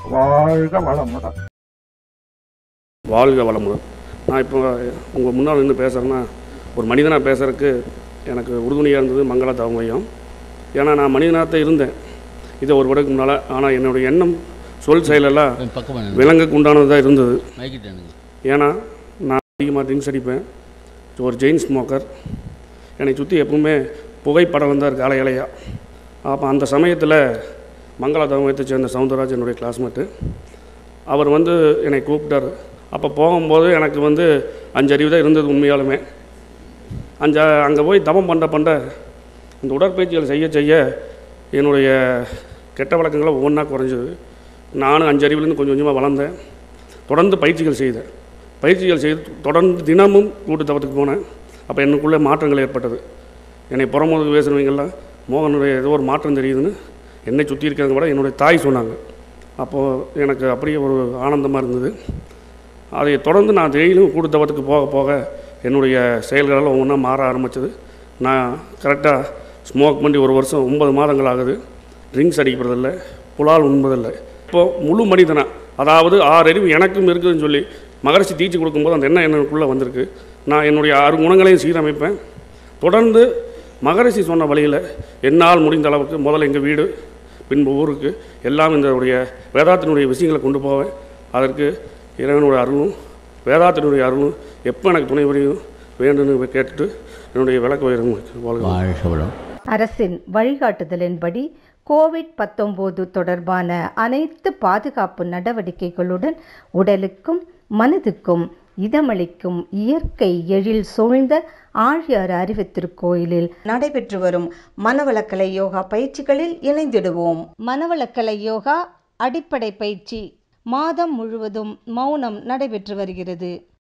வாழ்க வளமுடன் வாழ்க வளமுடன் நான் இப்போ உங்கள் முன்னால் நின்று பேசுகிறேன்னா ஒரு மனிதனாக பேசுகிறதுக்கு எனக்கு உறுதுணையாக இருந்தது மங்கள தவமையம் ஏன்னா நான் மனிதனாக இருந்தேன் இதை ஒரு வடக்கு முன்னால் ஆனால் என்னுடைய எண்ணம் சொல் செயலெல்லாம் பக்கம் விலங்குக்கு உண்டானதாக இருந்தது மைக்கிட்டானுங்க ஏன்னா நான் அதிகமாக ட்ரிங்க்ஸ் அடிப்பேன் ஒரு ஜெயின் ஸ்மோக்கர் என்னை சுற்றி எப்பவுமே புகைப்படம் தான் இருக்குது அலை அலையாக அப்போ அந்த சமயத்தில் மங்கள தவமயத்தை சேர்ந்த சவுந்தரராஜ் என்னுடைய கிளாஸ்மேட்டு அவர் வந்து என்னை கூப்பிட்டார் அப்போ போகும்போது எனக்கு வந்து அஞ்சு அறிவு தான் இருந்தது உண்மையாலுமே அஞ்சு அங்கே போய் தவம் பண்ண பண்ண இந்த உடற்பயிற்சிகள் செய்ய செய்ய என்னுடைய கெட்ட வழக்கங்களை ஒவ்வொன்றா குறைஞ்சது நானும் அஞ்சு அறிவுலேருந்து கொஞ்சம் கொஞ்சமாக வளர்ந்தேன் தொடர்ந்து பயிற்சிகள் செய்தேன் பயிற்சிகள் செய்து தொடர்ந்து தினமும் கூட்டுத்தவத்துக்கு போனேன் அப்போ எனக்குள்ளே மாற்றங்கள் ஏற்பட்டது என்னை புறமுதுகு பேசுனவங்கெல்லாம் மோகனுடைய ஏதோ ஒரு மாற்றம் தெரியுதுன்னு என்னை சுற்றி இருக்கிறவங்க விட என்னுடைய தாய் சொன்னாங்க அப்போது எனக்கு அப்படியே ஒரு ஆனந்தமாக இருந்தது அதை தொடர்ந்து நான் டெய்லியும் கூட்டுத்தவத்துக்கு போக போக என்னுடைய செயல்களெல்லாம் ஒவ்வொன்றா மாற ஆரம்பிச்சது நான் கரெக்டாக ஸ்மோக் பண்ணி ஒரு வருஷம் ஒன்பது மாதங்கள் ஆகுது ட்ரிங்க்ஸ் அடிக்கிறதில்ல புலால் உண்பதில்லை இப்போது முழு மனிதனா அதாவது ஆறு அறிவு எனக்கும் இருக்குதுன்னு சொல்லி மகரிஷி தீச்சு கொடுக்கும்போது அந்த எண்ணம் எனக்குள்ளே வந்திருக்கு நான் என்னுடைய ஆறு குணங்களையும் சீரமைப்பேன் தொடர்ந்து மகரிஷி சொன்ன வழியில் என்னால் முடிந்த அளவுக்கு முதல்ல எங்கள் வீடு பின்பு ஊருக்கு எல்லாம் இந்த உடைய வேதாத்தினுடைய விஷயங்களை கொண்டு போவேன் அதற்கு இறைவனுடைய அருளும் வேதாத்தினுடைய அருளும் எப்போ எனக்கு துணை புரியும் வேண்டும்னு கேட்டுட்டு என்னுடைய விளக்கு உயரம் வாழ்க வாழ்க வளம் அரசின் வழிகாட்டுதலின்படி கோவிட் பத்தொம்போது தொடர்பான அனைத்து பாதுகாப்பு நடவடிக்கைகளுடன் உடலுக்கும் மனதுக்கும் இதமளிக்கும் இயற்கை எழில் சூழ்ந்த ஆழியார் அறிவுத்திருக்கோயிலில் நடைபெற்று வரும் மனவளக்கலை யோகா பயிற்சிகளில் இணைந்திடுவோம் மனவளக்கலை யோகா அடிப்படை பயிற்சி மாதம் முழுவதும் மௌனம் நடைபெற்று வருகிறது